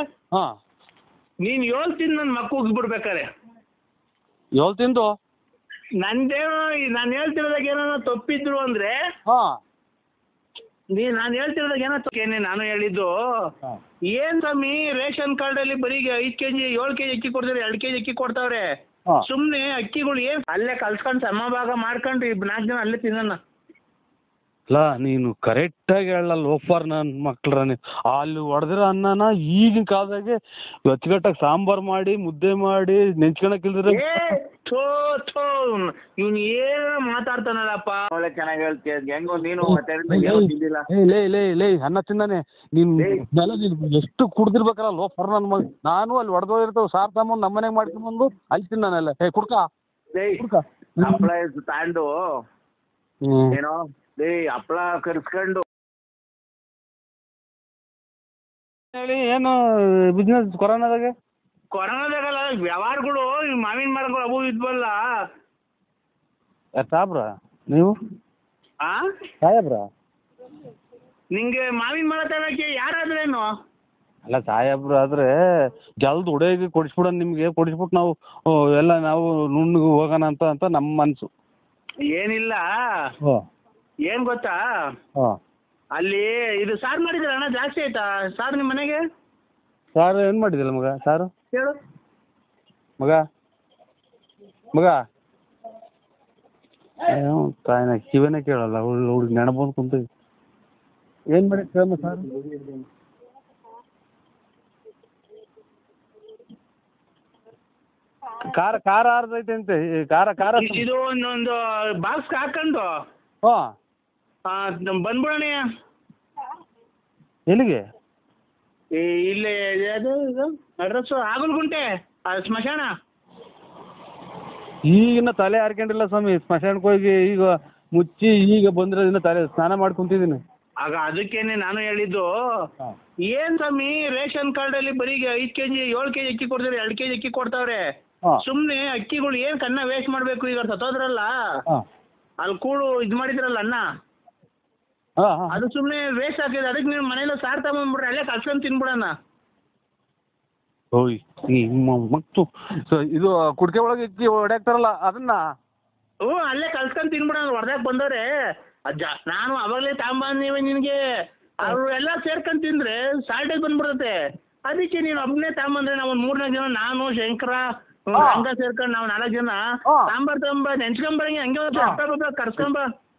ಹಾಂ ನೀನು ಏಳು ತಿಂದು ನನ್ನ ಮಕ್ಕ ಉಗಿಸ್ಬಿಡ್ಬೇಕಾರೆ ಏಳು ತಿಂದು ನಂದೇನೋ ನಾನು ಹೇಳ್ತಿರೋದಾಗ ಏನೋ ತಪ್ಪಿದ್ರು ಅಂದರೆ ಹಾಂ ನೀ ನಾನು ಹೇಳ್ತಿರೋದಾಗ ಏನೋ ತಪ್ಪೇನೆ ನಾನು ಹೇಳಿದ್ದು ಹಾಂ ಏನ್ ಸ್ವಾಮಿ ರೇಷನ್ ಕಾರ್ಡಲ್ಲಿ ಬರೀ ಐದು ಕೆ ಜಿ ಏಳು ಕೆ ಜಿ ಅಕ್ಕಿ ಕೊಡ್ತಾರೆ ಎರಡು ಕೆ ಜಿ ಅಕ್ಕಿ ಕೊಡ್ತಾವ್ರೆ ಹಾಂ ಸುಮ್ಮನೆ ಅಕ್ಕಿಗಳು ಏನು ಅಲ್ಲೇ ಕಲ್ಸ್ಕೊಂಡು ಸಮಭಾಗ ಮಾಡ್ಕೊಂಡು ಇಬ್ಬರು ನಾಲ್ಕು ಜನ ಅಲ್ಲೇ ತಿನ್ನೋಣ ಅಲ್ಲ ನೀನು ಕರೆಕ್ಟಾಗಿ ಹೇಳಲ್ಲ ಲೋಫರ್ ನನ್ನ ಮಕ್ಳ್ರ ನೀನು ಅಲ್ಲಿ ಹೊಡೆದಿರೋ ಅನ್ನನ ಈಗಿನ ಕಾಲದಾಗೆ ಅಚ್ಚುಕಟ್ಟಾಗಿ ಸಾಂಬಾರು ಮಾಡಿ ಮುದ್ದೆ ಮಾಡಿ ನೆಂಚ್ಕೊಳಕ್ಕಿಲ್ದ್ರೆ ಏ ಥೋ ಥೋ ಇವ್ನು ಏನೋ ಮಾತಾಡ್ತಾನಲ್ಲಪ್ಪ ಒಳ್ಳೆ ಚೆನ್ನಾಗಿ ಹೇಳ್ತೀಯ ಹೆಂಗೋ ನೀನು ಮತ್ತೆ ತಿಂದಿಲ್ಲ ಏ ಲೇ ಲೇ ಲೇ ಅನ್ನ ತಿಂದಾನೆ ನೀನು ನೆಲ ನೀನು ಎಷ್ಟು ಕುಡ್ದಿರ್ಬೇಕಲ್ಲ ಲೋಫರ್ ನನ್ನ ಮಗ ನಾನು ಅಲ್ಲಿ ಹೊಡೆದೋಗಿರ್ತಾವೆ ಸಾರ್ ತಗೊಂಬಂದು ನಮ್ಮ ಮನೆಗೆ ಮಾಡ್ಕೊಂಬಂದು ಅಲ್ಲಿ ತಿಂದಾನೆಲ್ಲ ಏ ಕುಡ್ಕ ಏಯ್ ಕುಡ್ಕ ಹಪ್ಪಳ ತಾಂಡು ಹ್ಞೂ ಏನೋ ಏಯ್ ಹಪ್ಪಳ ಕರ್ಸ್ಕೊಂಡು ಹೇಳಿ ಏನು ಬಿಸ್ನೆಸ್ ಕೊರೋನಾದಾಗೆ ಕೊರೋನಾದಾಗಲ್ಲ ವ್ಯವಹಾರಗಳು ಈ ಮಾವಿನ ಮರಗಳು ಅವು ಇದ್ವಲ್ಲ ಯಾರು ಸಾಬ್ರ ನೀವು ಆ ಸಾಹೇಬ್ರ ನಿಂಗೆ ಮಾವಿನ ಮರ ತಗೊಳಕ್ಕೆ ಯಾರಾದ್ರೇನು ಅಲ್ಲ ಸಾಹೇಬ್ರು ಆದರೆ ಜಲ್ದ್ ಹುಡುಗಿ ಕೊಡಿಸ್ಬಿಡೋಣ ನಿಮಗೆ ಕೊಡಿಸ್ಬಿಟ್ಟು ನಾವು ಆ, ಎಲ್ಲ ನಾವು ನುಣ್ಣಗೆ ಹೋಗೋಣ ಅಂತ ಅಂತ ನಮ್ಮ ಮನಸ್ಸು ಏನಿಲ್ಲ ಹಾಂ ಏನ್ ಗೊತ್ತಾ ಹಾಂ ಅಲ್ಲಿ ಇದು ಸಾರು ಮಾಡಿದ್ರೆ ಹಣ ಜಾಸ್ತಿ ಆಯ್ತಾ ಸಾರು ನಿಮ್ಮ ಮನೆಗೆ ಸಾರು ಏನು ಮಾಡಿದಿಲ್ಲ ಮಗ ಸಾರು ಹೇಳು ಮಗ ಮಗ ಏನೋ ತಾಯಿನ ಕಿವಿನೇ ಕೇಳಲ್ಲ ಹುಡುಗ ಹುಡುಗ ನೆನಪಂದು ಕುಂತೀವಿ ಏನು ಮಾಡಿ ಕೇಳಮ್ಮ ಸಾರು ಖಾರ ಖಾರ ಆರ್ದೈತೆ ಅಂತೆ ಈ ಖಾರ ಖಾರ ಇದು ಒಂದೊಂದು ಬಾಕ್ಸ್ ಹಾಕೊಂಡು ಹಾಂ ಆ, ನಮ್ ಬಂದ್ಬಿಡೋಣ ಎಲ್ಲಿಗೆ ಈ ಇಲ್ಲಿ ಅದು ಇದು ಅಡ್ರೆಸ್ಸು ಆಗಲ್ಗುಂಟೆ ಆ ಸ್ಮಶಾನ ಈಗಿನ ತಲೆ ಹಾರ್ಕೊಂಡಿಲ್ಲ ಸ್ವಾಮಿ ಸ್ಮಶಾನಕ್ಕೆ ಹೋಗಿ ಈಗ ಮುಚ್ಚಿ ಈಗ ಬಂದಿರೋದ್ರಿಂದ ತಲೆ ಸ್ನಾನ ಮಾಡಿ ಕುಂತಿದ್ದೀನಿ ಆಗ ಅದಕ್ಕೇನೆ ನಾನು ಹೇಳಿದ್ದು ಹಾಂ ಏನ್ ಸ್ವಾಮಿ ರೇಷನ್ ಕಾರ್ಡಲ್ಲಿ ಬರೀ ಐದು ಕೆ ಜಿ ಏಳು ಕೆ ಜಿ ಅಕ್ಕಿ ಕೊಡ್ತಾರೆ ಎರಡು ಕೆ ಜಿ ಅಕ್ಕಿ ಕೊಡ್ತಾವ್ರೆ ಹಾಂ ಸುಮ್ಮನೆ ಅಕ್ಕಿಗಳು ಏನು ಕನ್ನ ವೇಸ್ಟ್ ಮಾಡಬೇಕು ಈಗ ಸತ್ತೋದ್ರಲ್ಲ ಹಾಂ ಅಲ್ಲಿ ಕೂಳು ಇದು ಮಾಡಿದ್ರಲ್ಲ ಅನ್ನ ಹಾಂ ಹಾಂ ಅದು ಸುಮ್ಮನೆ ವೇಸ್ಟ್ ಆಗ್ತಿದೆ ಅದಕ್ಕೆ ನೀವು ಮನೇಲಿ ಸಾರು ತಗೊಂಡ್ಬಿಡ್ರಿ ಅಲ್ಲೇ ಕಲ್ಸ್ಕೊಂಡು ತಿನ್ಬಿಡೋಣ ಓಯ್ ಈ ಮ- ಮತ್ತು ಸೊ ಇದು ಕುಡಿಕೆ ಒಳಗೆ ಇಕ್ಕಿ ಹೊಡ್ಯಾಕ್ತಾರಲ್ಲ ಅದನ್ನ ಹ್ಞೂ ಅಲ್ಲೇ ಕಲ್ಸ್ಕೊಂಡು ತಿನ್ಬಿಡೋಣ ಹೊರ್ದಾಕ್ ಬಂದವ್ರೆ ಅಜ್ಜ ನಾನು ಅವಾಗಲೇ ತಗೊಂಬಂದೀವಿ ನಿನಗೆ ಅವರು ಎಲ್ಲ ಸೇರ್ಕೊಂಡು ತಿಂದ್ರೆ ಸಾಲ್ಟೇಜ್ ಬಂದ್ಬಿಡುತ್ತೆ ಅದಕ್ಕೆ ನೀನು ಒಬ್ಬನೇ ತಗೊಂಬಂದ್ರೆ ನಾವು ಒಂದು ಮೂರ್ನಾಲ್ಕು ಜನ ನಾನು ಶಂಕರ ಹ್ಮ್, ಹಾ. ಹಂಗ ಸೇರ್ಕೊಂಡು ನಾವು ನಾಲ್ಕು ಜನ ಹಾ. ಸಾಂಬಾರ್ ತಗೊಂಬ ನೆಂಚ್ಕೊಂಬರಂಗೆ ಹಂಗೆ ಒಂದು ಹಾ. ಅಪ್ಪ ಬಪ್ಪ ಕರ್ಸ್ಕೊಂಬ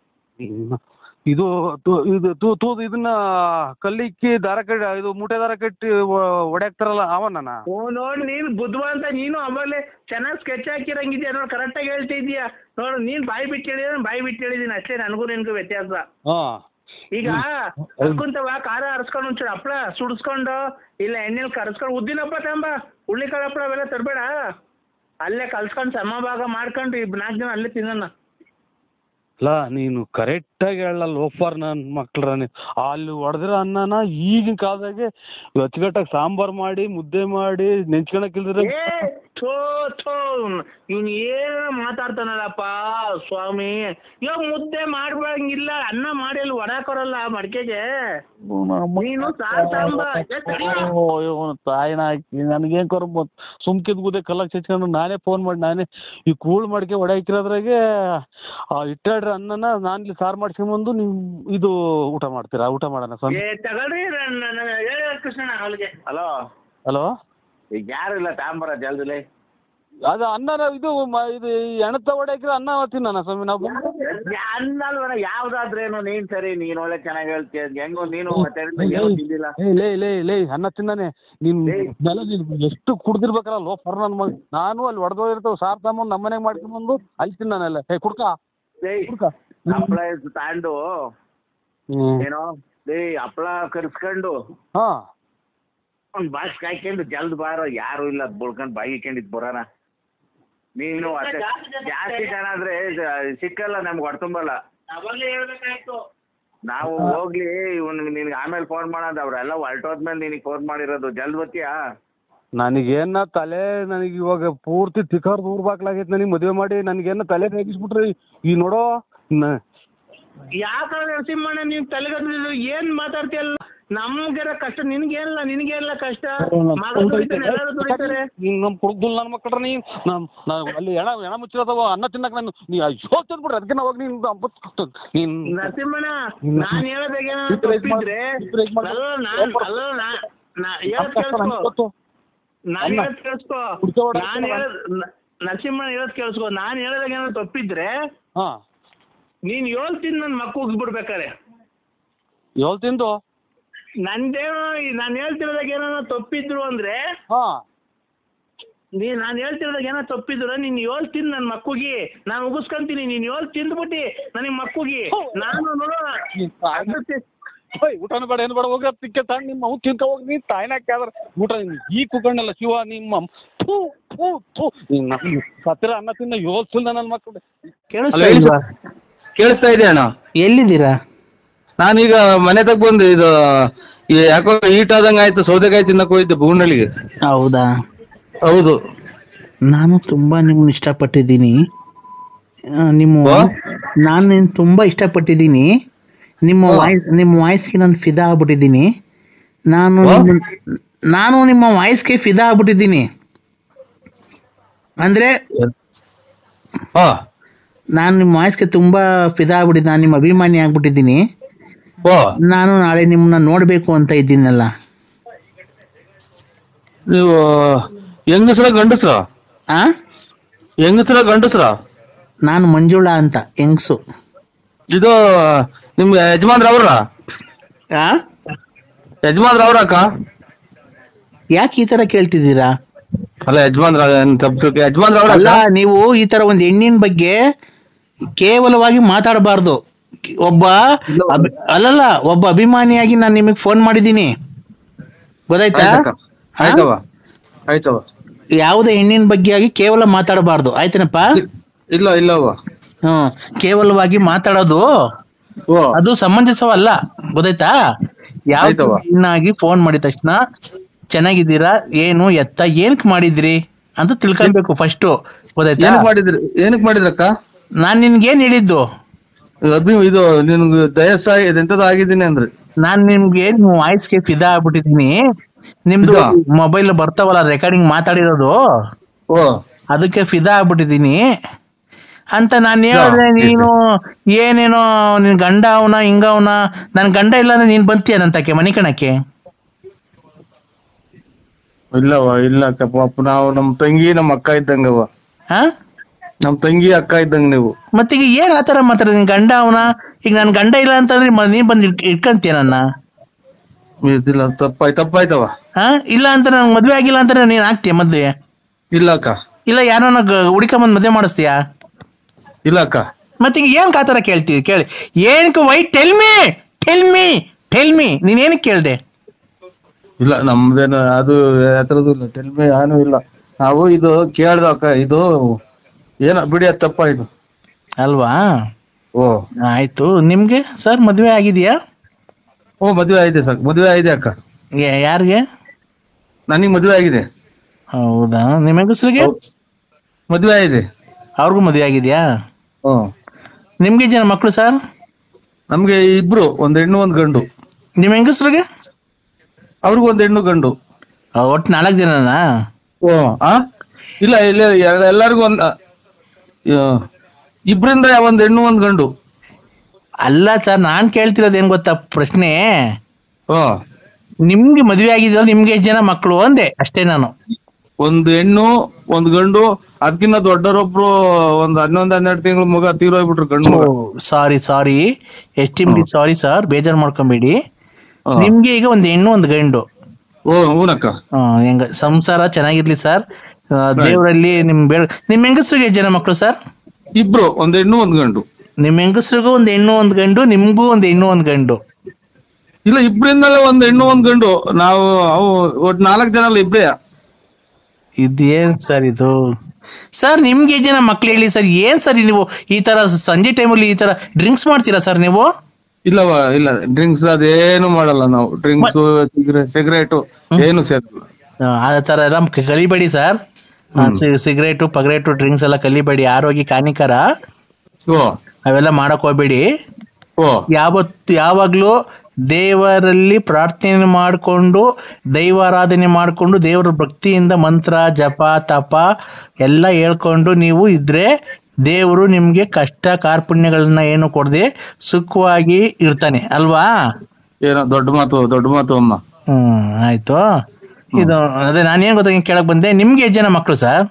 ಇದು ತು- ಇದು ತೂ ತೂ ಇದನ್ನ ಕಲ್ಲಿಕ್ಕಿ ದಾರ ಕಟ್ಟಿ ಇದು ಮೂಟೆ ದಾರ ಕಟ್ಟಿ ಹೊಡ್ಯಾಕ್ತಾರಲ್ಲ ಅವನ ಓ ನೋಡಿ ನೀನು ಬುದ್ಧಿವಂತ ನೀನು ಅವಾಗಲೇ ಚೆನ್ನಾಗಿ ಸ್ಕೆಚ್ ಹಾಕಿರಂಗಿದ್ಯಾ ನೋಡಿ ಕರೆಕ್ಟಾಗಿ ಹೇಳ್ತಿದ್ಯಾ ನೋಡು ನೀನು ಬಾಯಿ ಬಿಟ್ಟು ಹೇಳಿದ್ರೆ ಬಾಯಿ ಬಿಟ್ಟು ಹೇಳಿದ್ದೀನಿ ಅಷ್ಟೇ ನನಗೂ ನಿನಗೂ ವ್ಯತ್ಯಾಸ ಹಾಂ ಈಗ ಕರ್ಕೊಂತವ ಖಾರ ಹರ್ಸ್ಕೊಂಡು ಒಂಚೂರು ಹಪ್ಪಳ ಸುಡಿಸ್ಕೊಂಡು ಇಲ್ಲ ಎಣ್ಣೆಲಿ ಕರ್ಸ್ಕೊಂಡು ಉದ್ದಿನ ಹಪ್ಪಳ ತಗೊಂಬ ಹುಳ್ಳಿಕಾಳು ಹಪ್ಪಳ ಅವೆಲ್ಲ ತರಬೇಡ ಅಲ್ಲೇ ಕಲ್ಸ್ಕೊಂಡು ಸಮಭಾಗ ಮಾಡ್ಕೊಂಡು ಇಬ್ಬರು ನಾಲ್ಕು ಜನ ಅಲ್ಲೇ ತಿನ್ನೋಣ ಅಲ್ಲ ನೀನು ಕರೆಕ್ಟಾಗಿ ಹೇಳಲ್ಲ ಲೋಫರ್ ನನ್ನ ಮಕ್ಳ್ರ ನೀನು ಅಲ್ಲಿ ಹೊಡೆದಿರೋ ಅನ್ನನ ಈಗಿನ ಕಾಲದಾಗೆ ಅಚ್ಚುಕಟ್ಟಾಗಿ ಸಾಂಬಾರು ಮಾಡಿ ಮುದ್ದೆ ಮಾಡಿ ನೆಂಚ್ಕೊಳಕ್ಕಿಲ್ದ್ರೆ ಏ ಥೋ ಥೋ ಇವ್ನು ಏನೋ ಮಾತಾಡ್ತಾನಲ್ಲಪ್ಪ ಸ್ವಾಮಿ ಇವಾಗ ಮುದ್ದೆ ಮಾಡ್ಬಂಗಿಲ್ಲ ಅನ್ನ ಮಾಡಿ ಅಲ್ಲಿ ಒಡಾಕೊರಲ್ಲ ಮಡಿಕೆಗೆ ನೀನು ಸಾರ್ ಸಾಂಬ ಏ, ತಡಿಯೋ. ತಾಯಿನ ಹಾಕಿ ನನಗೇನು ಕರ ಸುಮ್ಕಿದ್ ಗುದ್ದೆ ಕಲ್ಲಕ್ಕೆ ಚಚ್ಕೊಂಡು ನಾನೇ ಫೋನ್ ಮಾಡಿ ನಾನೇ ಈ ಕೂಳು ಮಡಿಕೆ ಒಡೆ ಹಾಕಿರೋದ್ರಾಗೆ ಇಟ್ಟಾಡ್ರಿ ಅನ್ನನ ನಾನು ಇಲ್ಲಿ ಸಾರು ಮಾಡ್ಸ್ಕೊಂಬಂದು ನೀವು ಇದು ಊಟ ಮಾಡ್ತೀರಾ ಊಟ ಮಾಡೋಣ ಸ್ವಾಮಿ ಏ ತಗೊಳ್ರಿ ನನ್ನ ಹೇಳಿ ಕೃಷ್ಣಣ್ಣ ಅವಳಿಗೆ ಹಲೋ ಹಲೋ ಈಗ ಯಾರು ಇಲ್ಲ ತಾಂಬರ ಜಲ್ದಿಲೆ ಅದು ಅನ್ನ ಇದು ಮ- ಇದು ಎಣತ ಒಡೆ ಹಾಕಿರೋ ಅನ್ನ ತಿನ್ನೋಣ ಸ್ವಾಮಿ ನಾವು ಅನ್ನಲ್ವನ ಯಾವ್ದಾದ್ರೇನು ನೀನ್ ಸರಿ ನೀನ್ ಒಳ್ಳೆ ಚೆನ್ನಾಗಿ ಹೇಳ್ತೀಯ ಹೆಂಗೋ ನೀನು ಮತ್ತೆ ಏನೂ ತಿಂದಿಲ್ಲ ಏ ಲೇ ಲೇ ಲೇ ಅನ್ನ ತಿಂದಾನೆ ನೀನು ನೆಲ ನೀನು ಎಷ್ಟು ಕುಡ್ದಿರ್ಬೇಕಲ್ಲ ಲೋಫರ್ ನನ್ನ ಮಗ ನಾನು ಅಲ್ಲಿ ಹೊಡೆದೋಗಿರ್ತಾವೆ ಸಾರು ತಗೊಂಬಂದು ನಮ್ಮ ಮನೆಗೆ ಮಾಡ್ಕೊಂಬಂದು ಅಲ್ಲಿ ತಿನ್ನಾನೆಲ್ಲ ಏ ಕುಡ್ಕ ಏಯ್ ಕುಡ್ಕ ಹಪ್ಪಳ ತಾಂಡು ಹ್ಞೂ ಏನೋ ಏಯ್ ಹಪ್ಪಳ ಕರ್ಸ್ಕೊಂಡು ಹಾಂ ಒಂದ್ ಬಾಸ್ ಕಾಯ್ಕೊಂಡು ಜಲ್ದ್ ಬಾರೋ ಯಾರು ಇಲ್ಲ ಅದ್ ಬುಳ್ಕೊಂಡ್ ಬಾಯಿ ಇಕ್ಕೊಂಡಿದ್ ಬರೋಣ ನೀನು ಅಷ್ಟೇ ಜಾಸ್ತಿ ಜನ ಆದ್ರೆ ಸ- ಸಿಕ್ಕಲ್ಲ ನಮ್ಗೆ ಹೊಡ್ತುಂಬಲ್ಲ ನಾವು ಹೋಗ್ಲಿ ಇವ್ನ್ ನಿನ್ಗೆ ಆಮೇಲೆ ಫೋನ್ ಮಾಡೋದು ಅವ್ರೆಲ್ಲ ಹೊರಟೋದ್ಮೇಲೆ ನಿನಗೆ ಫೋನ್ ಮಾಡಿರೋದು ಜಲ್ದ್ ಬತ್ತೀಯಾ ನನಗೇನ ತಲೆ ನನಗೆ ಇವಾಗ ಪೂರ್ತಿ ತಿಕ್ಕರ್ ದೂರ ಬಾಕ್ಲಾಗೈತೆ ನನಗೆ ಮದುವೆ ಮಾಡಿ ನನಗೇನ ತಲೆ ರೇಗಿಸ್ಬಿಟ್ರಿ ಈ ನೋಡೋ ನ- ಯಾಕೆ ನರಸಿಂಹಣ್ಣ ನೀವು ತಲೆಗತ್ತಿದ್ರು ಏನ್ ಮಾತಾಡ್ತೀಯಲ್ಲ ನಮ್ಗೆಲ್ಲ ಕಷ್ಟ ನಿನ್ಗೇನಿಲ್ಲ ನಿನ್ಗೇನಿಲ್ಲ ಕಷ್ಟ ಮಗ ದುಡಿತಾನೆ ಎಲ್ಲರೂ ದುಡಿತಾರೆ ನೀನ್ ನಮ್ಮ ಕುಡ್ದುಲ್ ನನ್ನ ಮಕ್ಕಳ್ರ ನೀ ನಮ್ ನಾವು ಅಲ್ಲಿ ಎಣ ಎಣ ಮುಚ್ಚಿರೋದವ ಅನ್ನ ತಿನ್ನಕ್ ನಾನು ನೀ ಅಯ್ಯೋ ತಿನ್ಬಿಡ್ರಿ ಅದಕ್ಕೆ ನಾವು ನೀನು ಅಂಬತ್ತು ನೀನ್ ನರಸಿಂಹಣ್ಣ ಇಲ್ಲ. ನಾನ್ ಹೇಳೋದಾಗೆ Supervise ಮಾಡು. ತಪ್ಪಿದ್ರೆ Supervise ಮಾಡು. ಅಲ್ಲ ನಾನ್ ಅಲ್ಲ ನಾ ನಾ ಹೇಳೋದ್ ಕೇಳಿಸ್ಕೊ ನಾನ್ ಅಲ್ಲ. ಹೇಳೋದ್ ಕೇಳಿಸ್ಕೊ ಕುಡ್ಕೊ ಹೊಡ್ಕೊ ನಾನ್ ಹೇಳೋದ್ ನ- ನರಸಿಂಹಣ್ಣ ಹೇಳೋದ್ ಕೇಳಿಸ್ಕೊ ನಾನ್ ಹೇಳೋದಾಗ ಏನಾದ್ರು ತಪ್ಪಿದ್ರೆ ಹಾ ನೀನ್ ಏಳ್ ತಿಂದು ನನ್ನ ಮಕ್ಕ ಉಗ್ಸ್ಬಿಡ್ಬೇಕಾರೆ ಏಳು ತಿಂದು ನಂದೇನೋ ನಾನು ಹೇಳ್ತಿರೋದಾಗ ಏನೋ ತಪ್ಪಿದ್ರು ಅಂದ್ರೆ ಹಾ ನೀ ನಾನು ಹೇಳ್ತಿರೋದಾಗ ಏನೋ ತಪ್ಪಿದ್ರು ನೀನ್ ಏಳ್ ತಿಂದು ನನ್ನ ಮಕ್ಕಳಿಗೆ ನಾನು ಉಗಿಸ್ಕೊಂತೀನಿ ನೀನ್ ಏಳ್ ತಿಂದ್ಬಿಟ್ಟು ನನಗೆ ಮಕ್ಕಳಿಗೆ ನಾನು ನೋಡೋ ಅದಕ್ಕೆ ಹೋಯ್ ಊಟನೂ ಬೇಡ ಏನು ಬೇಡ ಹೋಗಿ ತಿಕ್ಕೆ ತಾಂಡ್ ನಿಮ್ಮ ಅವು ತಿನ್ಕ ಹೋಗಿ ನೀನು ತಾಯಿನ ಹಾಕ್ಯಾದ್ರ ಊಟ ನೀನು ಈ ಕುಕ್ಕಂಡಲ್ಲ ಶಿವ ನಿಮ್ಮ ಥೂ ಥೂ ಥೂ ನಿನ್ನ ಸತ್ತಿರ ಅನ್ನ ತಿನ್ನ ಏಳು ತಿಂದ ನನ್ನ ಮಕ್ಕಳು ಕೇಳಿಸ್ತಾ ಹೇಳಿ ಇಲ್ವಾ ಕೇಳಿಸ್ತಾ ಇದೆ ಅಣ್ಣ ಎಲ್ಲಿದ್ದೀರಾ ನಾನೀಗ ಮನೆ ತಗ ಬಂದು ಇದು ಈ ಯಾಕೋ ಈಟ್ ಆದಂಗ ಆಯ್ತು ಸೌದೆಕಾಯಿ ತಿನ್ನಕ್ ಹೋಗಿದ್ದೆ ಬೂನಳ್ಳಿಗೆ ಹೌದಾ ಹೌದು ನಾನು ತುಂಬಾ ನಿಮ್ಮನ್ನ ಇಷ್ಟಪಟ್ಟಿದ್ದೀನಿ ಆ, ನಿಮ್ಮ ವಾ? ನಾನು ನಿನ್ನ ತುಂಬಾ ಇಷ್ಟಪಟ್ಟಿದ್ದೀನಿ ನಿಮ್ಮ ವಾ? ವಾಯ್ಸ್ ನಿಮ್ಮ ವಾಯ್ಸ್ಗೆ ನಾನು ಫಿದಾ ಆಗ್ಬಿಟ್ಟಿದ್ದೀನಿ ನಾನು ವಾ? ನಿಮ್ಮನ್ನ- ನಾನು ನಿಮ್ಮ ವಾಯ್ಸ್ಗೆ ಫಿದಾ ಆಗ್ಬಿಟ್ಟಿದ್ದೀನಿ ಅಂದ್ರೆ ಹಾ ನಾನು ನಿಮ್ಮ ವಾಯ್ಸ್ಗೆ ತುಂಬಾ ಫಿದಾ ಆಗ್ಬಿಟ್ಟಿದ್ದೀನಿ ನಾನು ನಿಮ್ಮ ಅಭಿಮಾನಿ ಆಗ್ಬಿಟ್ಟಿದ್ದೀನಿ ಓ ನಾನು ನಾಳೆ ನಿಮ್ಮನ್ನ ನೋಡಬೇಕು ಅಂತ ಇದ್ದೀನಲ್ಲ ನೀವು ಹೆಂಗಸ್ರ ಗಂಡಸ್ರ ಆ ಹೆಂಗಸ್ರ ಗಂಡಸ್ರ ನಾನು ಮಂಜುಳಾ ಅಂತ ಹೆಂಗ್ಸು ಇದು ನಿಮ್ಗೆ ಯಜಮಾನ್ರ ಅವ್ರ ಆ ಯಜಮಾನ್ರ ಅವ್ರ ಅಕ್ಕ ಯಾಕೆ ಈ ತರ ಕೇಳ್ತಿದ್ದೀರಾ ಅಲ್ಲ ಯಜಮಾನ್ರ ತಪ್ಪು ಯಜಮಾನ್ರ ಅವ್ರ ಅಲ್ಲ ಅಕ್ಕ ನೀವು ಈ ತರ ಒಂದು ಹೆಣ್ಣಿನ ಬಗ್ಗೆ ಕೇವಲವಾಗಿ ಮಾತಾಡಬಾರ್ದು ಒಬ್ಬ ಅಭಿ- ಅಲ್ಲಲ್ಲ ಒಬ್ಬ ಅಭಿಮಾನಿಯಾಗಿ ನಾನು ನಿಮಗೆ ಫೋನ್ ಮಾಡಿದ್ದೀನಿ ಗೊತ್ತಾಯ್ತಾ ಆಯ್ತಕ್ಕ ಆಯ್ತವ ಆಯ್ತವ ಯಾವುದೇ ಹೆಣ್ಣಿನ ಬಗ್ಗೆ ಆಗಿ ಕೇವಲ ಮಾತಾಡಬಾರ್ದು ಆಯ್ತೇನಪ್ಪ ಇಲ್ಲ ಇಲ್ಲವ ಹ್ಮ್ ಕೇವಲವಾಗಿ ಮಾತಾಡೋದು ಓ ಅದು ಸಮಂಜಸವಲ್ಲ ಗೊತ್ತಾಯ್ತಾ ಯಾವ ಆಯ್ತವ್ವ. ಹೆಣ್ಣಾಗಿ ಫೋನ್ ಮಾಡಿದ ತಕ್ಷಣ ಚೆನ್ನಾಗಿದ್ದೀರಾ ಏನು ಎತ್ತ ಏನಕ್ ಮಾಡಿದ್ರಿ ಅಂತ ತಿಳ್ಕೊಬೇಕು ಫಸ್ಟ್ ಗೊತ್ತಾಯ್ತಾ ಏನಕ್ ಮಾಡಿದ್ರಿ ಏನಕ್ ಮಾಡಿದ್ರಕ್ಕ ನಾನ್ ನಿನ್ಗೆ ಏನ್ ಹೇಳಿದ್ದು ಅಭಿ ಇದು ನಿನ್ಗೆ ದಯಸ ಎಂತದ ಆಗಿದ್ದೀನಿ ಅಂದ್ರಿ ನಾನ್ ನಿಮ್ಗೆ ನಿಮ್ಮ ವಾಯ್ಸ್ಗೆ ಫಿದಾ ಆಗ್ಬಿಟ್ಟಿದೀನಿ ನಿಮ್ದು ಫಿದಾ? ಮೊಬೈಲ್ ಬರ್ತಾವಲ್ಲ ರೆಕಾರ್ಡಿಂಗ್ ಮಾತಾಡಿರೋದು ಓ ಅದಕ್ಕೆ ಫಿದಾ ಆಗ್ಬಿಟ್ಟಿದೀನಿ ಅಂತ ನಾನು ಹೇಳಿದ್ರೆ ಫಿದಾ? ನೀನು ಏನೇನೋ ನಿನ್ ಗಂಡ ಅವನ ಹಿಂಗ ಅವನ ನನ್ ಗಂಡ ಇಲ್ಲ ಅಂದ್ರೆ ನೀನ್ ಬಂತೀಯ ನಂತಕ್ಕೆ ಮನೆ ಕಣಕ್ಕೆ ಇಲ್ಲವ ಇಲ್ಲ ಅಕ್ಕ ಪಾಪ ನಾವು ನಮ್ ತಂಗಿ ನಮ್ ಅಕ್ಕ ಇದ್ದಂಗವ ಹಾ ನಮ್ ತಂಗಿ ಅಕ್ಕ ಇದ್ದಂಗ ನೀವು ಮತ್ತೀಗ ಏನ್ ಆತರ ಮಾತಾಡ ನಿನ್ ಗಂಡ ಅವನ ಈಗ ನನ್ ಗಂಡ ಇಲ್ಲ ಅಂತಂದ್ರೆ ಮ- ನೀನ್ ಬಂದ್ ಇಟ್ಕ- ಇಟ್ಕಂತೀಯ ನನ್ನ ಇದಿಲ್ಲ ತಪ್ಪಾಯ್ ತಪ್ಪಾಯ್ತವ ಹಾ ಇಲ್ಲ ಅಂತ ನನ್ ಮದ್ವೆ ಆಗಿಲ್ಲ ಅಂತ ನೀನ್ ಆಗ್ತೀಯ ಮದ್ವೆ ಇಲ್ಲ ಅಕ್ಕ ಇಲ್ಲ ಯಾರನ್ನ ಹುಡುಕೊಂಬಂದ್ ಮದ್ವೆ ಮಾಡಿಸ್ತೀಯಾ ಇಲ್ಲ ಅಕ್ಕ ಮತ್ತೀಗ ಏನ್ ಕಾತರ ಕೇಳ್ತೀವಿ ಕೇಳಿ ಏನಕ್ಕೆ why tell me tell me tell me ನೀನ್ ಏನಕ್ಕೆ ಕೇಳ್ದೆ ಇಲ್ಲ ನಮ್ದೇನು ಅದು ಯಾತ್ರದ್ದು ಇಲ್ಲ ಟೆಲ್ಮಿ ಏನು ಇಲ್ಲ ನಾವು ಇದು ಕೇಳ್ದ ಅಕ್ಕ ಇದು ಏನ ಬಿಡಿ ಅದು ತಪ್ಪಾಯ್ತು ಅಲ್ವಾ ಓ ಆಯ್ತು ನಿಮ್ಗೆ ಸರ್ ಮದ್ವೆ ಆಗಿದೆಯಾ ಓ ಮದುವೆ ಆಗಿದೆ ಸಾಕು ಮದುವೆ ಆಗಿದೆ ಅಕ್ಕ ಯಾರಿಗೆ ನನಗೆ ಮದುವೆ ಆಗಿದೆ ಹೌದಾ ನಿಮ್ಮ ಹೆಂಗಸ್ರಿಗೆ ಮದುವೆ ಆಗಿದೆ ಅವ್ರಿಗೂ ಮದ್ವೆ ಆಗಿದೆಯಾ ಹ್ಮ್ ನಿಮ್ಗೆ ಜನ ಮಕ್ಕಳು ಸರ್ ನಮ್ಗೆ ಇಬ್ರು ಒಂದ್ ಹೆಣ್ಣು ಒಂದ್ ಗಂಡು ನಿಮ್ಮ ಹೆಂಗಸ್ರಿಗೆ ಅವ್ರಿಗೂ ಒಂದ್ ಹೆಣ್ಣು ಗಂಡು ಒಟ್ಟು ನಾಲ್ಕು ಜನನಾ ಓ ಆ ಇಲ್ಲ ಇಲ್ಲ ಎಲ್- ಎಲ್ಲರಿಗೂ ಒಂದ್ ಆ, ಇಬ್ರಿಂದ ಒಂದ್ ಹೆಣ್ಣು ಒಂದ್ ಗಂಡು ಅಲ್ಲ ಸರ್ ನಾನ್ ಕೇಳ್ತಿರೋದು ಏನ್ ಗೊತ್ತಾ ಪ್ರಶ್ನೆ ಓ ನಿಮ್ಗೆ ಮದ್ವೆ ಆಗಿದೆಯಲ್ಲ ನಿಮ್ಗೆ ಎಷ್ಟು ಜನ ಮಕ್ಕಳು ಅಂದೆ ಅಷ್ಟೇ ನಾನು ಒಂದ್ ಹೆಣ್ಣು ಒಂದ್ ಗಂಡು ಅದಕ್ಕಿಂತ ದೊಡ್ಡರೊಬ್ರು ಒಂದ್ ಹನ್ನೊಂದ್ ಹನ್ನೆರಡು ತಿಂಗಳು ಮಗ ತೀರೋಗ್ಬಿಟ್ರು ಗಂಡು ಮಗ ಸಾರಿ ಸಾರಿ ಎಸ್ಟಿಮ್ಲಿ ಸಾರಿ ಸರ್ ಬೇಜಾರ್ ಮಾಡ್ಕೊಂಬೇಡಿ ಹಾ. ನಿಮ್ಗೆ ಈಗ ಒಂದ್ ಹೆಣ್ಣು ಒಂದ್ ಗಂಡು ಓ ಹೂನಕ್ಕ ಆ, ಹೆಂಗ ಸಂಸಾರ ಚೆನ್ನಾಗಿರ್ಲಿ ಸರ್ ದೇವರಲ್ಲಿ ನಿಮ್ ಬೇಡ ನಿಮ್ ಹೆಂಗಸ್ರಿಗೆ ಎಷ್ಟು ಜನ ಮಕ್ಕಳು ಸರ್ ಇಬ್ರು ಒಂದ್ ಹೆಣ್ಣು ಒಂದ್ ಗಂಡು ನಿಮ್ ಹೆಂಗಸ್ರಿಗೂ ಒಂದ್ ಹೆಣ್ಣು ಒಂದ್ ಗಂಡು ನಿಮ್ಗೂ ಒಂದ್ ಹೆಣ್ಣು ಒಂದ್ ಗಂಡು ಇಲ್ಲ ಇಬ್ರಿಂದಲೇ ಒಂದ್ ಹೆಣ್ಣು ಒಂದ್ ಗಂಡು ನಾವು ಅವು ಒಟ್ ನಾಲ್ಕ್ ಜನ ಅಲ್ಲ ಇಬ್ರೇ ಇದೇನ್ ಸರ್ ಇದು ಸರ್ ನಿಮ್ಗೆ ಎಷ್ಟು ಜನ ಮಕ್ಳು ಹೇಳಿ ಸರ್ ಏನ್ ಸರ್ ನೀವು ಈ ತರ ಸಂಜೆ ಟೈಮಲ್ಲಿ ಈ ತರ ಡ್ರಿಂಕ್ಸ್ ಮಾಡ್ತೀರಾ ಸರ್ ನೀವು ಇಲ್ಲವ ಇಲ್ಲ ಡ್ರಿಂಕ್ಸ್ ಅದೇನು ಮಾಡಲ್ಲ ನಾವು ಡ್ರಿಂಕ್ಸ್ ಸಿಗರೇಟ್ ಏನು ಸೇರಲ್ಲ ಆ, ಆ ತರ ಎಲ್ಲ ಕ- ಕಲಿಬೇಡಿ ಸರ್ ಸಿಗರೇಟು ಪಗರೇಟು ಡ್ರಿಂಕ್ಸ್ ಎಲ್ಲ ಕಲಿಬೇಡಿ ಆರೋಗ್ಯಕ್ಕೆ ಹಾನಿಕರ ಓ ಅವೆಲ್ಲ ಮಾಡಕ್ ಹೋಗ್ಬೇಡಿ ಓ ಯಾವತ್ತು ಯಾವಾಗ್ಲೂ ದೇವರಲ್ಲಿ ಪ್ರಾರ್ಥನೆ ಮಾಡಿಕೊಂಡು ದೈವಾರಾಧನೆ ಮಾಡಿಕೊಂಡು ದೇವರ ಭಕ್ತಿಯಿಂದ ಮಂತ್ರ ಜಪ ತಪ ಎಲ್ಲ ಹೇಳ್ಕೊಂಡು ನೀವು ಇದ್ರೆ ದೇವರು ನಿಮಗೆ ಕಷ್ಟ ಕಾರ್ಪಣ್ಯಗಳನ್ನ ಏನು ಕೊಡದೆ ಸುಖವಾಗಿ ಇರ್ತಾನೆ ಅಲ್ವಾ ಏನೋ ದೊಡ್ಡ ಮಾತು ದೊಡ್ಡ ಮಾತು ಅಮ್ಮ ಹ್ಮ್ ಆಯ್ತು ಇದು ಅದೇ ನಾನೇನ್ ಗೊತ್ತಾ ಹಿಂಗ್ ಕೇಳಕ್ ಬಂದೆ ನಿಮ್ಗೆ ಎಷ್ಟು ಜನ ಮಕ್ಕಳು ಸರ್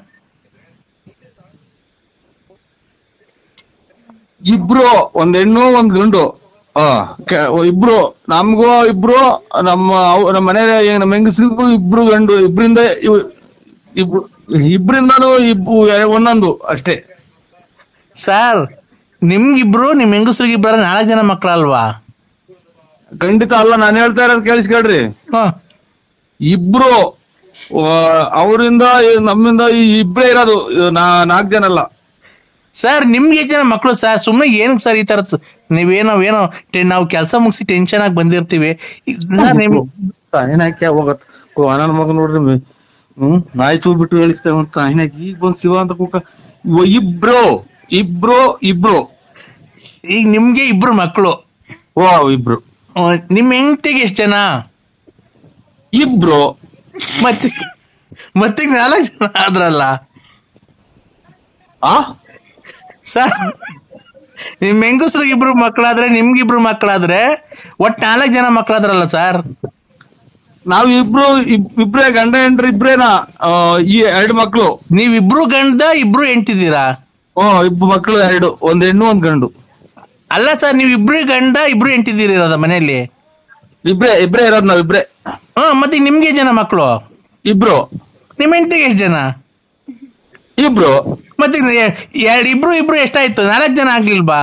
ಇಬ್ರು ಒಂದ್ ಹೆಣ್ಣು ಒಂದ್ ಗಂಡು ಆ ಕೆ- ಇಬ್ರು ನಮ್ಗೂ ಇಬ್ರು ನಮ್ಮ ಅವ್- ನಮ್ಮ ಮನೆ ನಮ್ಮ ಹೆಂಗಸ್ರಿಗೂ ಇಬ್ರು ಗಂಡು ಇಬ್ರಿಂದ ಇವ್- ಇಬ್ರು ಇಬ್ರಿಂದಾನು ಇಬ್ಬು ಒಂದೊಂದು ಅಷ್ಟೇ ಸರ್ ನಿಮ್ಗಿಬ್ರು ನಿಮ್ ಹೆಂಗಸ್ರಿಗೆ ಇಬ್ಬರ ನಾಲ್ಕು ಜನ ಮಕ್ಕಳಲ್ವಾ ಖಂಡಿತ ಅಲ್ಲ ನಾನು ಹೇಳ್ತಾ ಇರೋದು ಕೇಳಿಸ್ಕೊಳ್ರಿ ಹ ಇಬ್ರು ಅವರಿಂದ ನಮ್ಮಿಂದ ಈ ಇಬ್ರೇ ಇರೋದು ನಾ ನಾಲ್ಕು ಜನ ಅಲ್ಲ ಸರ್ ನಿಮ್ಗೆ ಎಷ್ಟು ಜನ ಮಕ್ಕಳು ಸರ್ ಸುಮ್ಮನೆ ಏನಕ್ಕೆ ಸರ್ ಈ ತರ ನೀವೇನೋ ಏನೋ ಟೆ- ನಾವು ಕೆಲಸ ಮುಗಿಸಿ ಟೆನ್ಷನ್ ಆಗಿ ಬಂದಿರ್ತೀವಿ ಈ- ಸರ್ ನಿಮ್ ಏನಕ್ಕೆ ಹೋಗತ್ ನನ್ನ ಮಗ ನೋಡ್ರಿ ಮೆ- ಹ್ಮ್ ನಾಯಿ ಚೂ ಬಿಟ್ಟು ಹೇಳಿಸ್ತೇವೆ ಅಂತ ಏನಕ್ಕೆ ಈಗ ಬಂದ್ ಶಿವ ಅಂತ ಕೂಕ ಇವ ಇಬ್ರು ಇಬ್ರು ಇಬ್ರು ಈಗ ನಿಮ್ಗೆ ಇಬ್ರು ಮಕ್ಕಳು ಓ ಇಬ್ರು ನಿಮ್ ಹೆಂಡತಿಗೆ ಎಷ್ಟು ಜನ ಇಬ್ರು ಮತ್ತೆ ಮತ್ತೆ ನಾಲ್ಕು ಜನ ಆದ್ರಲ್ಲ ಆ ಸರ್ ನಿಮ್ ಹೆಂಗಸ್ರಿಗೆ ಇಬ್ರು ಮಕ್ಕಳಾದ್ರೆ ನಿಮ್ಗಿಬ್ರು ಮಕ್ಕಳಾದ್ರೆ ಒಟ್ ನಾಲ್ಕು ಜನ ಮಕ್ಕಳಾದ್ರಲ್ಲ ಸರ್ ನಾವ್ ಇಬ್ರು ಇಬ್- ಇಬ್ರೇ ಗಂಡ ಹೆಂಡ್ರು ಇಬ್ರೇನಾ ಆ, ಈ ಎರಡು ಮಕ್ಳು ನೀವಿಬ್ರು ಗಂಡ ಇಬ್ರು ಹೆಂಡ್ತಿದ್ದೀರಾ ಹ್ಮ್ ಇಬ್ರು ಮಕ್ಳು ಎರಡು ಒಂದ್ ಹೆಣ್ಣು ಒಂದ್ ಗಂಡು ಅಲ್ಲ ಸರ್ ನೀವು ಇಬ್ರು ಗಂಡ ಇಬ್ರು ಹೆಂಡ್ತಿದ್ದೀರ ಮನೆಯಲ್ಲಿ ಇಬ್ರೇ ಇಬ್ರೇ ಇರೋದ್ ನಾವ್ ಇಬ್ರೇ ಹಾ ಮತ್ತೆ ನಿಮ್ಗೆ ಎಷ್ಟ್ ಜನ ಮಕ್ಕಳು ಇಬ್ರು ನಿಮ್ ಹೆಂಡತಿಗೆ ಎಷ್ಟು ಜನ ಇಬ್ರು ಮತ್ತೆ ಎ- ಎರಡ್ ಇಬ್ರು ಇಬ್ರು ಎಷ್ಟಾಯ್ತು ನಾಲ್ಕು ಜನ ಆಗ್ಲಿಲ್ವಾ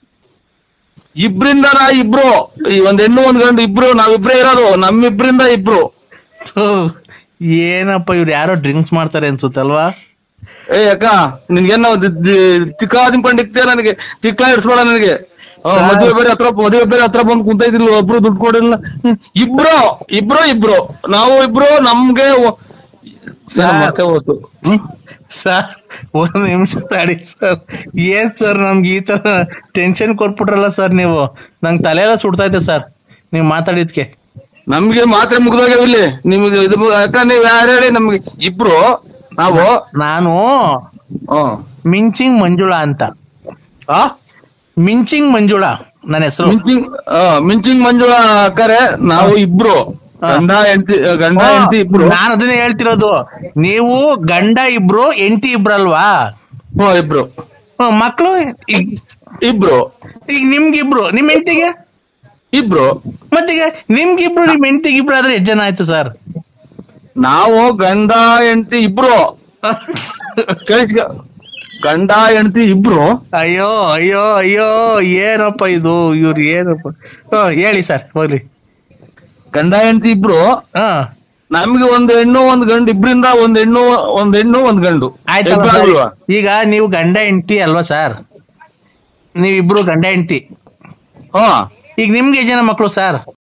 ಇಬ್ರಿಂದ ನಾ ಇಬ್ರು ಈ ಒಂದ್ ಹೆಣ್ಣು ಒಂದ್ ಗಂಡು ಇಬ್ರು ನಾವಿಬ್ರೇ ಇರೋದು ನಮ್ಮಿಬ್ರಿಂದ ಇಬ್ರು ಥು, ಏನಪ್ಪ ಇವ್ರು ಯಾರೋ ಡ್ರಿಂಕ್ಸ್ ಮಾಡ್ತಾರೆ ಅನ್ಸುತ್ತಲ್ವಾ ಏ ಅಕ್ಕ ನಿನ್ಗೇನೋ ತಿಕ್ಕಾದಿಂಪಂಡಿಕ್ತೆ ನನಗೆ ತಿಕ್ಕ ಇಡ್ಸ್ಬೇಡ ನನಗೆ ಆ, ಸರ್. ಮದುವೆ ಬೇರೆ ಹತ್ರ ಮದುವೆ ಬೇರೆ ಹತ್ರ ಬಂದು ಕುಂತೈತಿಲ್ಲ ಒಬ್ರು ದುಡ್ಡು ಕೊಡಿಲ್ಲ ಇಬ್ರು ಇಬ್ರು ಇಬ್ರು ನಾವು ಇಬ್ರು ನಮ್ಗೆ ಒ- ಸರ್. ಏನೋ ಮತ್ತೆ ಹೋಯ್ತು ಹ್ಮ್? ಸರ್ ಒಂದ್ ನಿಮಿಷ ತಡಿ ಸರ್ ಏನ್ ಸರ್ ನಮ್ಗೆ ಈ ತರ ಟೆನ್ಷನ್ ಕೊಟ್ಬಿಟ್ರಲ್ಲ ಸರ್ ನೀವು ನಂಗೆ ತಲೆ ಎಲ್ಲ ಸುಡ್ತಾ ಇದೆ ಸರ್ ನೀವು ಮಾತಾಡಿದ್ಕೆ ನಮ್ಗೆ ಮಾತ್ರೆ ಮುಗ್ದೋಗ್ಯಾವ ಇಲ್ಲಿ ನಿಮ್ಗೆ ಇದು ಮು- ಅಕ್ಕ ನೀವ್ ಯಾರು ಹೇಳಿ ನಮ್ಗೆ ಇಬ್ರು ನಾವು ನಾನು ಹ್ಮ್ ಮಿಂಚಿಂಗ್ ಮಂಜುಳಾ ಅಂತ ಆ ಮಿಂಚಿಂಗ್ ಮಂಜುಳಾ ನನ್ನ ಹೆಸರು ಮಿಂಚಿಂಗ್ ಆ, ಮಿಂಚಿಂಗ್ ಮಂಜುಳಾ ಅಕ್ಕರೆ ನಾವು ಇಬ್ರು ಹಾ. ಗಂಡ ಹೆಂಡತಿ ಗಂಡ ಹೆಂಡತಿ ಇಬ್ರು ನಾನು ಅದನ್ನೇ ಹೇಳ್ತಿರೋದು ನೀವು ಗಂಡ ಇಬ್ರು ಎಂಟಿ ಇಬ್ರಲ್ವಾ ಹ್ಞೂ ಇಬ್ರು ಹ್ಮ್, ಮಕ್ಳು ಈಗ ಇಬ್ರು ಈಗ ನಿಮ್ಗಿಬ್ರು ನಿಮ್ ಹೆಂಡತಿಗೆ ಇಬ್ರು ಮತ್ತೀಗ ನಿಮ್ಗಿಬ್ರು ನಿಮ್ ಹೆಂಡತಿಗೆ ಇಬ್ರು ಆದ್ರೆ ಎಷ್ಟು ಜನ ಆಯ್ತು ಸರ್ ನಾವು ಗಂಡ ಹೆಂಡತಿ ಇಬ್ರು ಕೇಳಿಸ್ಕ ಗಂಡ ಹೆಂಡತಿ ಇಬ್ರು ಅಯ್ಯೋ ಅಯ್ಯೋ ಅಯ್ಯೋ ಏನಪ್ಪ ಇದು ಇವ್ರು ಏನಪ್ಪ ಹ ಹೇಳಿ ಸರ್ ಹೋಗ್ಲಿ ಗಂಡ ಹೆಂಡತಿ ಇಬ್ರು ಹ ನಮ್ಗೆ ಒಂದ್ ಹೆಣ್ಣು ಒಂದ್ ಗಂಡು ಇಬ್ರಿಂದ ಒಂದ್ ಹೆಣ್ಣು ಒಂದ್ ಹೆಣ್ಣು ಒಂದ್ ಗಂಡು ಆಯ್ತಲ್ಲ ಇಬ್ರು ಸರ್ ಅಲ್ವಾ? ಈಗ ನೀವು ಗಂಡ ಹೆಂಡತಿ ಅಲ್ವಾ ಸರ್ ನೀವಿಬ್ರು ಗಂಡ ಹೆಂಡತಿ ಹಾ ಈಗ ನಿಮ್ಗೆ ಎಷ್ಟು ಜನ ಮಕ್ಕಳು ಸರ್